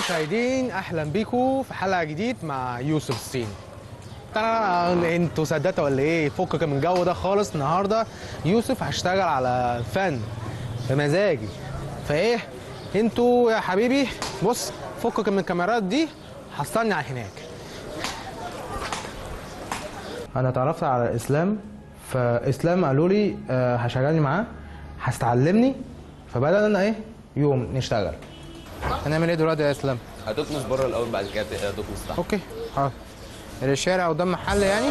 المشاهدين اهلا بيكم في حلقه جديد مع يوسف الصين طبعا انتوا صدقتوا ولا ايه فكك من الجو ده خالص النهارده يوسف هشتغل على الفن بمزاجي فايه انتوا يا حبيبي بص فكك من الكاميرات دي حصلني على هناك انا اتعرفت على اسلام فاسلام قالوا لي آه، هشغلني معاه هستعلمني فبدأنا ايه يوم نشتغل هنعمل ايه دلوقتي يا اسلام هتكنس بره الاول بعد كده هتكنس تحت اوكي حاضر الشارع قدام محل يعني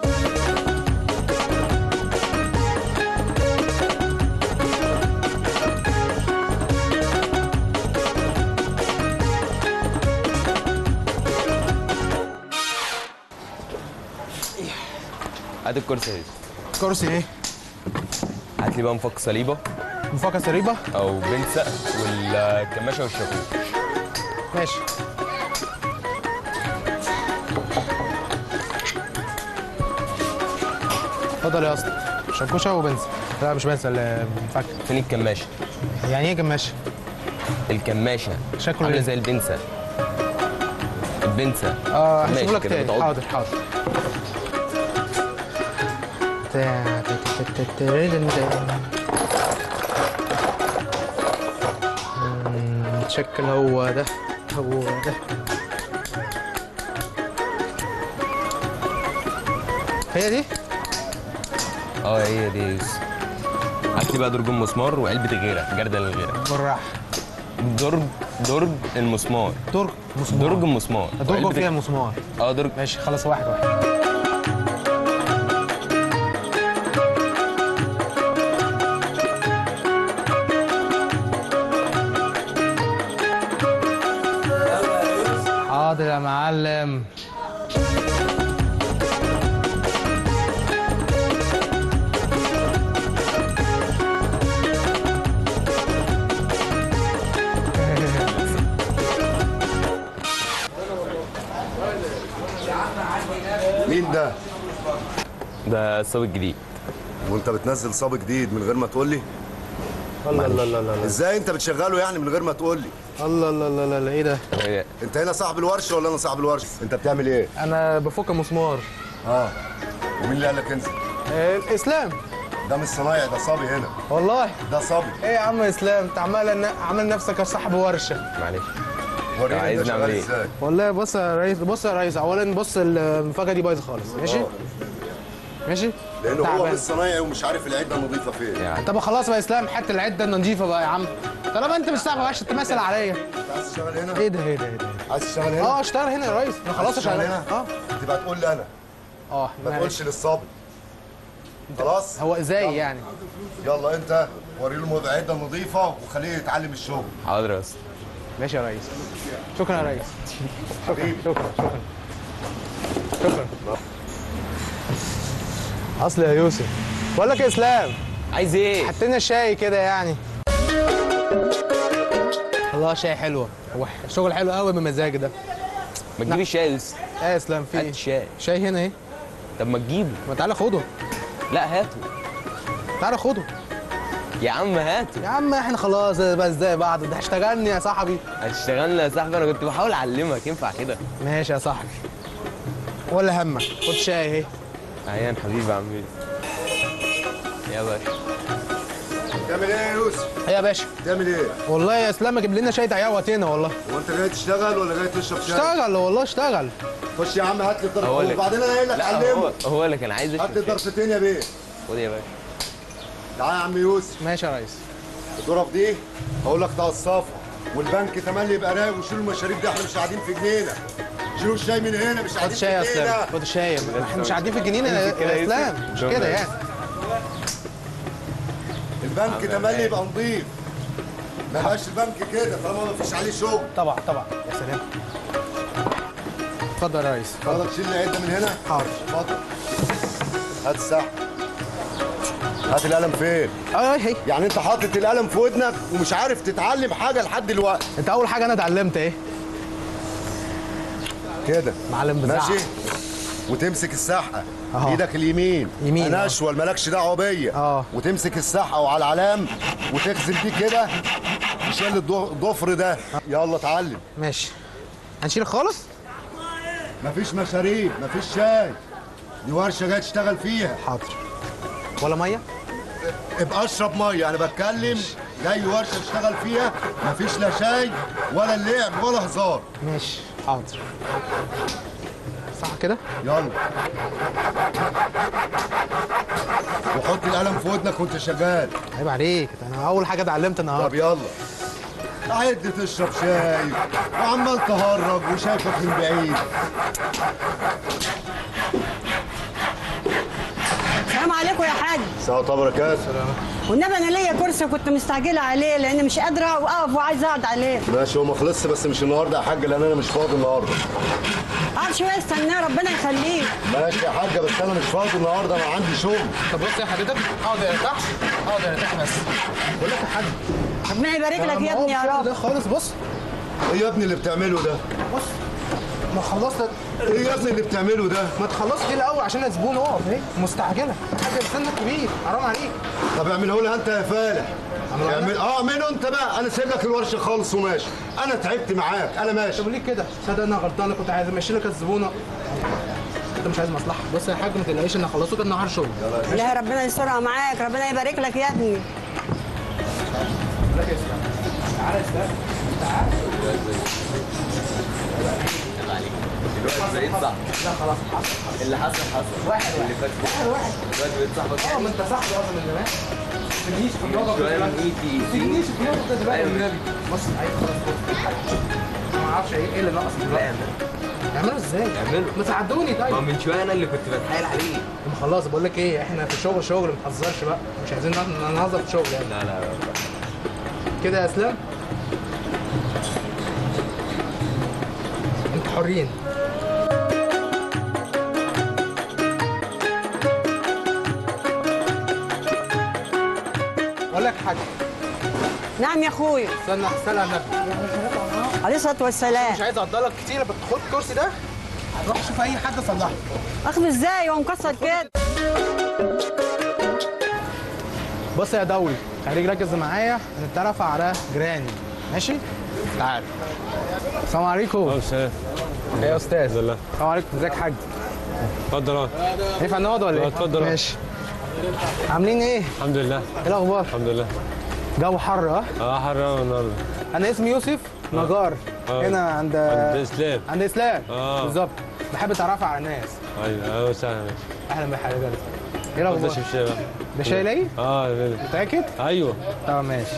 هات الكرسي اهي كرسي ايه هات لي بقى مفك صليبه مفاكهه سريبه او بنسة والكماشه والشاكوش ماشي اتفضل يا اسطى شنكوشه وبنسى لا مش بنسى الفك فين الكماشه يعني ايه جماشه الكماشه شكله عامله ايه؟ زي البنسة البنسة اه كماشة هشوف لك كده تاني بتعض. حاضر حاضر تا- تا- تا- تا- تا- تا- مم، شكل هو ده هو ده هي دي اه هي دي يا يوسف. هات لي بقى درج المسمار وعلبه غيره جردل الغيره بالراحه درج درج المسمار درج مسمار درج المسمار درج وعلبة- فيها مسمار اه درج ماشي خلاص واحد واحد حاضر يا معلم مين ده؟ ده الصاب الجديد وانت بتنزل صاب جديد من غير ما تقول لي؟ الله الله الله الله ازاي انت بتشغله يعني من غير ما تقول لي؟ الله الله الله الله ايه ده؟ هي- انت هنا صاحب الورشه ولا انا صاحب الورشه؟ انت بتعمل ايه؟ انا بفك مسمار اه ومين اللي قال لك انزل؟ آه، اسلام ده مش صنايعي ده صبي هنا والله ده صبي ايه يا عم اسلام انت عمال عامل نفسك صاحب ورشه معلش وريني عايز انت نعمل شغال ايه؟ ازاي؟ والله بص يا ريس بص يا ريس اولا بص المفاجاه دي بايظه خالص ماشي اه. ماشي لان هو تعبان. مش صنايعي ومش عارف العده نظيفه فين يعني طب خلاص بقى يا اسلام حتى العده نظيفه بقى يا عم طالما انت مش صاحب ورشه تمثل عليا انت عايز تشتغل هنا؟ ايه ده ايه ده ايه ده عايز تشتغل هنا؟ اه اشتغل هنا يا ريس انا عايز خلاص تشتغل اشتغل هنا؟ اه تبقى تقول لي انا اه ما معلش. تقولش للصبي خلاص؟ هو ازاي يعني يلا انت وري له العده نظيفه وخليه يتعلم الشغل حاضر يا اسطى ماشي يا ريس شكرا يا ريس حبيبي شكرا شكرا شكرا اصل يا يوسف بقول لك يا اسلام عايز ايه؟ حط لنا شاي كده يعني الله شاي حلوه هو شغل حلو قوي بمزاج ده ما تجيب الشاي يا يوسف ايه يا اسلام في ايه هات شاي شاي هنا ايه طب ما تجيبه ما تعالى خده لا هاته تعالى خده يا عم هاته يا عم احنا خلاص بقى ازاي بعض ده اشتغلني يا صاحبي هتشتغلنا يا صاحبي انا كنت بحاول اعلمك ينفع كده ماشي يا صاحبي ولا همك خد شاي اهي عيان حبيبي يا عم يوسف يا باشا تعمل ايه يا يوسف؟ ايه يا باشا تعمل ايه؟ والله يا اسلام جيب لنا شاي تعيوتنا والله هو انت جاي تشتغل ولا جاي تشرب شاي؟ اشتغل والله اشتغل خش يا عم هات لي الضرب هو اللي- وبعدين انا قايل لك لا هو علمه هو اللي كان عايز هات لي يشرب شاي. الضرفتين يا بيه خد يا باشا تعالى يا عم يوسف ماشي يا ريس الظرف دي هقول لك تقصفها والبنك تملي يبقى رايق وشيلوا المشاريب دي احنا مش قاعدين في جنينه شيلوا الشاي من هنا مش خد قاعدين شاي يا في اسلام جنينه خد شاي احنا مش قاعدين في الجنينه يا امسك كده يا يا اسلام يوسف. مش دول كده يا يعني البنك تملي يبقى نظيف ما يبقاش البنك كده طالما ما فيش عليه شغل طبعا طبعا يا سلام اتفضل يا ريس حضرتك شيل لي عده من هنا حاضر اتفضل هات السحب هات القلم فين؟ اه هي يعني انت حاطط القلم في ودنك ومش عارف تتعلم حاجه لحد دلوقتي انت اول حاجه انا اتعلمت ايه كده معلم بزعق ماشي وتمسك الساحه أهو. بايدك اليمين يمين، انا أه. اشول مالكش دعوه بيا أه. وتمسك الساحه وعلى العلام وتغسل دي كده تشيل الضو- الضفر ده يلا اتعلم ماشي هنشيل خالص مفيش مشاريب مفيش شاي دي ورشه جاي تشتغل فيها حاضر ولا ميه ابقى اشرب ميه انا بتكلم جاي ورشه اشتغل فيها مفيش لا شاي ولا اللعب ولا هزار ماشي حاضر صح كده يلا وحط القلم في ودنك وانت شغال عيب عليك ده انا اول حاجه اتعلمت طب النهارده يلا عد تشرب شاي وعمال تهرج وشايفك من بعيد السلام عليكم يا حاج سوا بركات والنبي انا ليا كرسي كنت مستعجله عليه لان مش قادره اقف وعايزه اقعد عليه ماشي هو ما خلصش بس مش النهارده يا حاج لان انا مش فاضي النهارده اقعد شويه استناه ربنا يخليك ماشي يا حاجه بس انا مش فاضي النهارده انا عندي شغل طب بص يا حضرتك اقعد ارتاح اقعد ارتاح بس بقول لك يا حاج ربنا يبارك لك يا ابني يا رب ده خالص بص ايه يا ابني اللي بتعمله ده بص ما خلصت ايه يا ابني اللي بتعمله ده ما تخلصش دي الاول عشان الزبون اقف اهي مستعجله حاجه سنك كبير حرام عليك طب اعمله لي انت يا فالح أعمله أنا؟ اعمل اه اعمله انت بقى انا سايب لك الورشه خالص وماشي انا تعبت معاك انا ماشي طب ليه كده؟ صدق انا غلطان انا كنت عايز امشي لك الزبونه انت مش عايز مصلحه بص يا حاج ما تقلقيش انا هخلصه كده النهار شغل الله ربنا يسترها معاك ربنا يبارك لك يا ابني تعالى يا استاذ دلوقتي بقيت صح لا خلاص اللي حصل حصل واحد اللي فات واحد واحد دلوقتي بقيت صاحبك اه ما انت صاحبي اصلا من زمان ما تجيش في اليوم شويه من ايدي ما تجيش في اليوم ده دلوقتي أيوة. والنبي بص ايوه خلاص بص ما اعرفش ايه ايه اللي ناقص دلوقتي اعملوا ازاي؟ اعمله. ما تعدوني ما طيب من شويه انا اللي كنت بتحايل عليه ما خلاص بقول لك ايه احنا في شغل شغل ما تهزرش بقى مش عايزين نهزر في شغل يعني لا لا لا كده يا اسلام انتوا حرين اقول لك حاجه نعم يا اخويا استنى استنى يا النبي عليه الصلاه والسلام مش عايز اعضلك كتير بتاخد الكرسي ده هتروح شوف اي حد صلحه اخده ازاي هو مكسر كده بص يا دولي خليك ركز معايا هنتعرف على جيراني ماشي تعال السلام عليكم السلام ايه يا استاذ الحمد لله السلام عليكم ازيك يا حاج اتفضل اه ينفع نقعد ولا ايه؟ اه، اتفضل. ماشي عاملين ايه؟ الحمد لله ايه الاخبار؟ الحمد لله جو حر ها؟ اه حر أوي النهارده انا اسمي يوسف نجار اه. هنا عند عند اسلام عند اسلام اه. بالظبط بحب اتعرف على الناس ايوه اهلا وسهلا ماشي اهلا بحضرتك ايه اتفضل الاخبار؟ شوف شاي بقى ده شاي لي؟ اه بيلي. متاكد؟ ايوه طب ماشي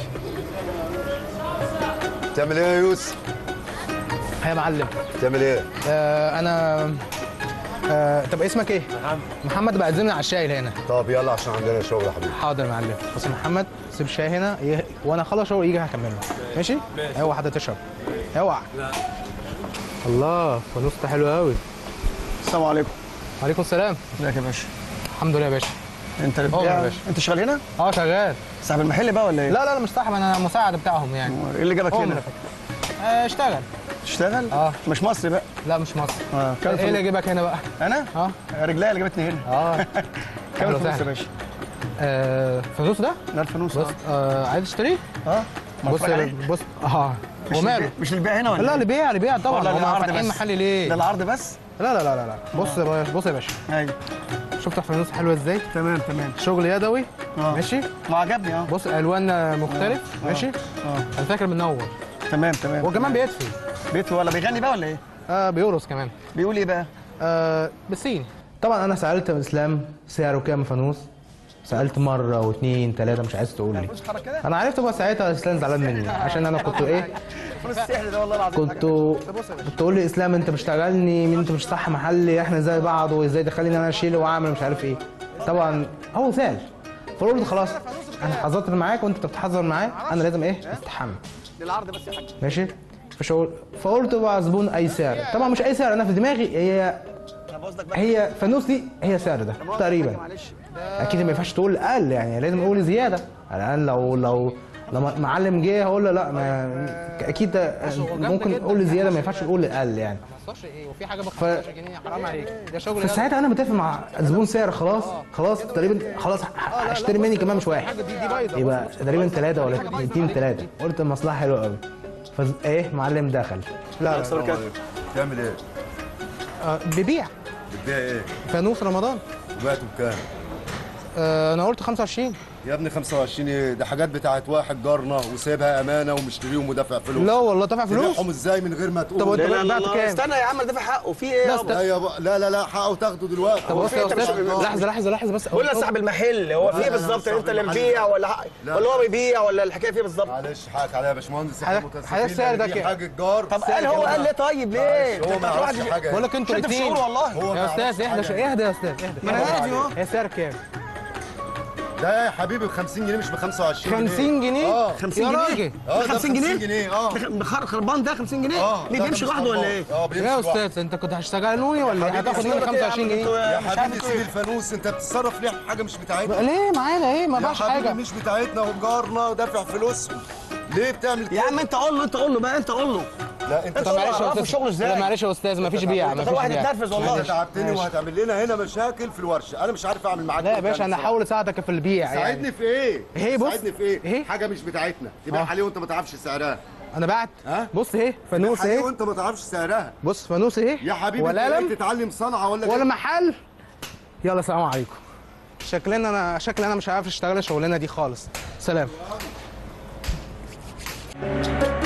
تعمل ايه يا يوسف يا معلم تعمل ايه آه انا آه طب اسمك ايه؟ محمد محمد بقدمني على الشاي اللي هنا طب يلا عشان عندنا شغل يا حبيبي حاضر يا معلم بص يا محمد سيب الشاي هنا يه... وانا اخلص شغل يجي هكمله ماشي؟ ماشي. اوعى حد تشرب اوعى لا الله فانوس ده حلو قوي السلام عليكم وعليكم السلام ازيك يا باشا الحمد لله يا باشا انت أمر يا باشا. انت شغال هنا اه شغال صاحب المحل بقى ولا ايه لا لا لا مش صاحب انا مساعد بتاعهم يعني ايه اللي جابك هو هنا من آه اشتغل تشتغل اه. مش مصري بقى لا مش مصر اه كام ايه اللي فلوس جيبك هنا بقى؟ انا اه رجليا اللي جابتني هنا اه كام أهلا الفلوس يا وسهلا. باشا آه فانوس ده؟ ده الفلوس بص آه عايز تشتري؟ اه ما بص اتفرج عليه. بص اه مش هو ماله؟ للبيع- مش للبيع هنا ولا لا ايه؟ لبيع لبيع طبعا ولا هم للعرض فاتحين بس؟ محل ليه؟ ده العرض بس لا لا لا لا لا بص يا باشا بص يا باشا ايوه شفت الفانوس حلوه ازاي؟ تمام تمام شغل يدوي اه. ماشي وعجبني اه بص الوان مختلف ماشي اه انا فاكر منور تمام تمام وكمان تمام. بيدفي بيت ولا بيغني بقى ولا ايه آه بيورس كمان بيقول ايه بقى آه بالصين طبعا انا سالت اسلام سعره كام فانوس سالت مره واثنين ثلاثه مش عايز تقول لي انا عرفت بقى ساعتها اسلام زعلان مني عشان انا كنت ايه فلوس السحر ده والله العظيم كنت كنت تقول لي اسلام انت بتشتغلني مين انت مش صح محلي احنا زي بعض وازاي تخليني انا اشيل واعمل مش عارف ايه طبعا هو زعل فقلت خلاص انا حذرت معاك وانت بتحذر معايا انا لازم ايه استحمل للعرض بس يا حاج ماشي فشغل فقلت بقى زبون اي سعر طبعا مش اي سعر انا في دماغي هي انا بقصدك بقى هي فانوس دي هي سعر ده تقريبا معلش اكيد ما ينفعش تقول اقل يعني لازم اقول زياده الان لو لو لما معلم جه هقول له لا ما اكيد ده ممكن اقول زياده ما ينفعش اقول اقل يعني ايه وفي حاجه ب ف... 15 جنيه حرام عليك ده شغل يد. فساعتها انا متفق مع زبون سعر خلاص خلاص تقريبا خلاص ه- هشتري مني كمان مش واحد دي دي بايظه يبقى تقريبا ثلاثه ولا اتنين ثلاثه قلت المصلحه حلوه قوي فز... ايه معلم دخل لا لا تعمل ايه؟ آه ببيع بتبيع ايه؟ فانوس رمضان وبعته بكام؟ آه انا قلت 25 يا ابني 25 ايه؟ ده حاجات بتاعت واحد جارنا وسايبها امانه ومشتريهم ودافع فلوس لا والله دافع فلوس تبيعهم ازاي من غير ما تقول طب وانت لا لا بعت لا كام استنى يا عم دافع حقه في ايه لا، يابا؟ است- لا يا بقى لا لا لا حقه تاخده دلوقتي طب بص يا أنت مش- استاذ لحظه لحظه لحظه بس قول لي يا صاحب المحل هو في لا، ايه لا، بالظبط صاحب انت اللي المحل. مبيع ولا لا. ولا هو بيبيع ولا الحكايه فيه بالظبط معلش حقك عليا يا باشمهندس حضرتك- احنا متاسفين حضرتك السعر ده لأن دي كام؟ حاجه جار طب قال هو قال ليه طيب ليه؟ هو ما يعرفش حاجه بقول لك انتوا شد في الاثنين شهور والله هو ما يا يعرفش استاذ اهدى حاجة. شويه اهدى يا استاذ اهدى ما انا هادي اهو هي سعر كام ده يا حبيبي ب 50 جنيه مش ب 25 جنيه 50 جنيه اه 50 يا جنيه راجل اه ده 50 جنيه؟ جنيه اه بخ- خربان ده 50 جنيه؟ اه ليه ده بيمشي مش لوحده ولا خربان. ايه؟ اه بيمشي يا لوحده. استاذ انت كنت هتشتغلوني ولا ايه حبيبي، هتاخد مني سيبك يا عم، 25 جنيه انتوا يا مش عارف حبيبي انتوا سيب ايه. الفانوس انت بتتصرف ليه حاجه مش بتاعتنا ليه معانا ايه ما يا باعش حبيبي حاجه مش بتاعتنا وجارنا ودافع فلوسهم ليه بتعمل يا عم انت قول له انت قول له بقى انت قول له لا انت انت طب معلش معلش يا عرفوا استاذ الشغل ازاي؟ لا معلش يا استاذ مفيش بيع انت مفيش واحد بيع اتنرفز والله انت تعبتني وهتعمل لنا هنا مشاكل في الورشه انا مش عارف اعمل معاك لا يا ايه باشا تاني انا هحاول اساعدك في البيع ساعدني يعني في ايه؟ ايه بص. ساعدني في ايه؟ ايه؟ حاجه مش بتاعتنا تبيع اه. عليه وانت ما تعرفش سعرها انا بعت ها؟ بص اهي فانوس عليه اهي وانت ما تعرفش سعرها بص فانوس اهي يا حبيبي ولا انت قلم جاي تتعلم صنعه ولا ولا جاي- محل يلا سلام عليكم شكلنا انا شكلي انا مش عارف اشتغل الشغلانه دي خالص سلام